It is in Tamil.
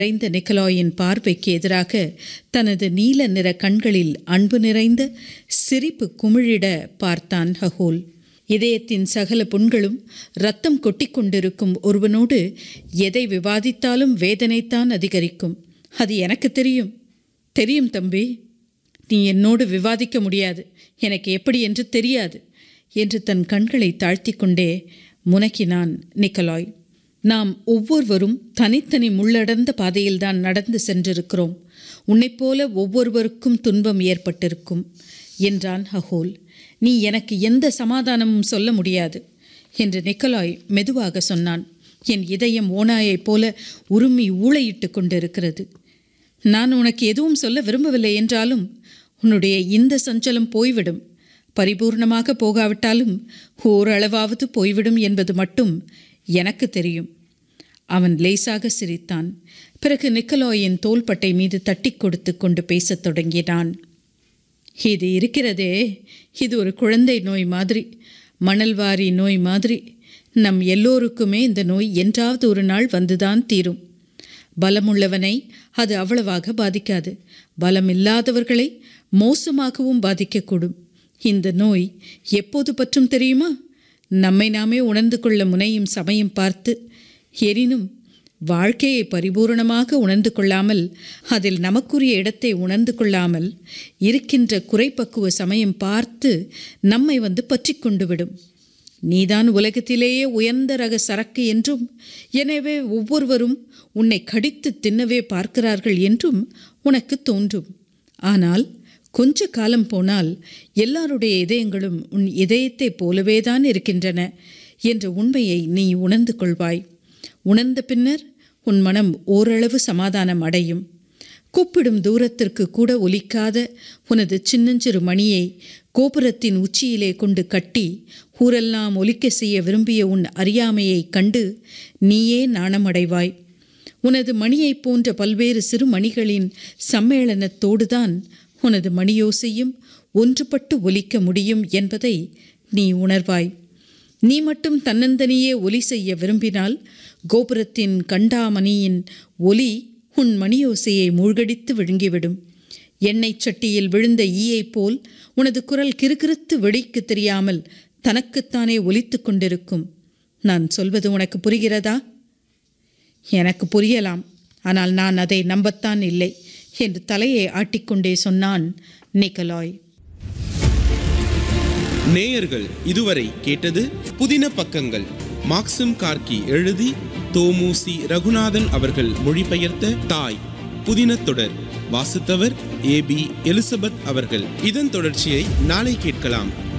நிறைந்த நிக்கலாயின் பார்வைக்கு எதிராக தனது நீல நிற கண்களில் அன்பு நிறைந்த சிரிப்பு குமிழிட பார்த்தான் ஹகோல் இதயத்தின் சகல புண்களும் ரத்தம் கொட்டிக்கொண்டிருக்கும் ஒருவனோடு எதை விவாதித்தாலும் வேதனைத்தான் அதிகரிக்கும் அது எனக்கு தெரியும் தெரியும் தம்பி நீ என்னோடு விவாதிக்க முடியாது எனக்கு எப்படி என்று தெரியாது என்று தன் கண்களை தாழ்த்தி கொண்டே முனக்கினான் நிக்கலாய் நாம் ஒவ்வொருவரும் தனித்தனி முள்ளடர்ந்த பாதையில்தான் நடந்து சென்றிருக்கிறோம் உன்னைப் போல ஒவ்வொருவருக்கும் துன்பம் ஏற்பட்டிருக்கும் என்றான் ஹகோல் நீ எனக்கு எந்த சமாதானமும் சொல்ல முடியாது என்று நிக்கலாய் மெதுவாக சொன்னான் என் இதயம் ஓனாயைப் போல உருமி ஊளையிட்டு கொண்டிருக்கிறது நான் உனக்கு எதுவும் சொல்ல விரும்பவில்லை என்றாலும் உன்னுடைய இந்த சஞ்சலம் போய்விடும் பரிபூர்ணமாக போகாவிட்டாலும் ஓரளவாவது போய்விடும் என்பது மட்டும் எனக்கு தெரியும் அவன் லேசாக சிரித்தான் பிறகு நிக்கலாயின் தோள்பட்டை மீது தட்டி கொடுத்து கொண்டு பேசத் தொடங்கினான் இது இருக்கிறதே இது ஒரு குழந்தை நோய் மாதிரி மணல்வாரி நோய் மாதிரி நம் எல்லோருக்குமே இந்த நோய் என்றாவது ஒரு நாள் வந்துதான் தீரும் பலமுள்ளவனை அது அவ்வளவாக பாதிக்காது பலமில்லாதவர்களை மோசமாகவும் பாதிக்கக்கூடும் இந்த நோய் எப்போது பற்றும் தெரியுமா நம்மை நாமே உணர்ந்து கொள்ள முனையும் சமயம் பார்த்து எனினும் வாழ்க்கையை பரிபூரணமாக உணர்ந்து கொள்ளாமல் அதில் நமக்குரிய இடத்தை உணர்ந்து கொள்ளாமல் இருக்கின்ற குறைப்பக்குவ சமயம் பார்த்து நம்மை வந்து பற்றி கொண்டு விடும் நீதான் உலகத்திலேயே உயர்ந்த ரக சரக்கு என்றும் எனவே ஒவ்வொருவரும் உன்னை கடித்து தின்னவே பார்க்கிறார்கள் என்றும் உனக்கு தோன்றும் ஆனால் கொஞ்ச காலம் போனால் எல்லாருடைய இதயங்களும் உன் இதயத்தைப் போலவேதான் இருக்கின்றன என்ற உண்மையை நீ உணர்ந்து கொள்வாய் உணர்ந்த பின்னர் உன் மனம் ஓரளவு சமாதானம் அடையும் கூப்பிடும் தூரத்திற்கு கூட ஒலிக்காத உனது சின்னஞ்சிறு மணியை கோபுரத்தின் உச்சியிலே கொண்டு கட்டி ஊரெல்லாம் ஒலிக்க செய்ய விரும்பிய உன் அறியாமையைக் கண்டு நீயே நாணமடைவாய் உனது மணியைப் போன்ற பல்வேறு சிறு மணிகளின் சம்மேளனத்தோடுதான் உனது மணியோசையும் ஒன்றுபட்டு ஒலிக்க முடியும் என்பதை நீ உணர்வாய் நீ மட்டும் தன்னந்தனியே ஒலி செய்ய விரும்பினால் கோபுரத்தின் கண்டாமணியின் ஒலி உன் மணியோசையை மூழ்கடித்து விழுங்கிவிடும் எண்ணெய் சட்டியில் விழுந்த ஈயைப் போல் உனது குரல் கிறுகிறுத்து வெடிக்கு தெரியாமல் தனக்குத்தானே ஒலித்து கொண்டிருக்கும் நான் சொல்வது உனக்கு புரிகிறதா எனக்கு புரியலாம் ஆனால் நான் அதை நம்பத்தான் இல்லை என்று தலையை ஆட்டிக்கொண்டே சொன்னான் நிக்கலாய் நேயர்கள் இதுவரை கேட்டது புதின பக்கங்கள் மாக்சிம் கார்கி எழுதி தோமுசி ரகுநாதன் அவர்கள் மொழிபெயர்த்த தாய் புதின தொடர் வாசித்தவர் ஏ பி எலிசபெத் அவர்கள் இதன் தொடர்ச்சியை நாளை கேட்கலாம்